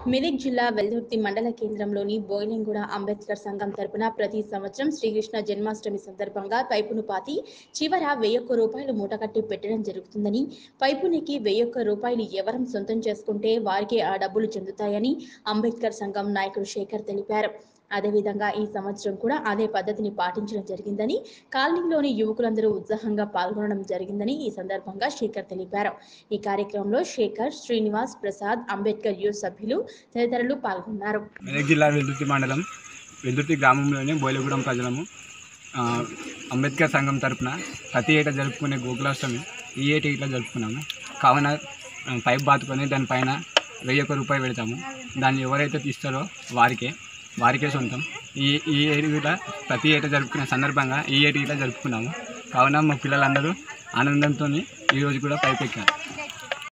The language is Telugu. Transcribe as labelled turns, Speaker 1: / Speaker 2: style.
Speaker 1: మెదక్ జిల్లా వెల్దుర్తి మండల కేంద్రంలోని బోయిలింగూడ అంబేద్కర్ సంఘం తరపున ప్రతి సంవత్సరం శ్రీకృష్ణ జన్మాష్టమి సందర్భంగా పైపును పాతి చివర వెయ్యొక్క రూపాయలు మూటకట్టి పెట్టడం జరుగుతుందని పైపునికి వెయ్యొక్క రూపాయలు ఎవరం సొంతం చేసుకుంటే వారికే ఆ డబ్బులు చెందుతాయని అంబేద్కర్ సంఘం నాయకుడు శేఖర్ తెలిపారు అదేవిధంగా ఈ సంవత్సరం కూడా అదే పద్ధతిని పాటించడం జరిగిందని కాలనీలోని యువకులందరూ ఉత్సాహంగా పాల్గొనడం జరిగిందని ఈ సందర్భంగా శేఖర్ తెలిపారు ఈ కార్యక్రమంలో శేఖర్ శ్రీనివాస్ ప్రసాద్ అంబేద్కర్ యూత్ సభ్యులు తదితరులు పాల్గొన్నారు
Speaker 2: మెదక్ జిల్లా వెల్దుర్తి మండలం వెల్దుర్తి గ్రామంలోని బోయలగూడెం ప్రజలము ఆ, అంబేద్కర్ సంఘం తరపున ప్రతి ఏటా జరుపుకునే గోకులాష్టమి ఈ ఏటా ఇట్లా జరుపుకున్నాము కావున ఆ, పైప్ బాతుకొని దానిపైన వెయ్యి ఒక్క రూపాయి పెడతాము దాన్ని ఎవరైతే తీస్తారో వారికే వారికే సొంతం ఈ ఈ ఏడు కూడా ప్రతి ఏటా జరుపుకునే సందర్భంగా ఈ ఏటి ఇట్లా జరుపుకున్నాము కావున మా పిల్లలందరూ ఆనందంతో ఈరోజు కూడా పైప్ ఎక్కారు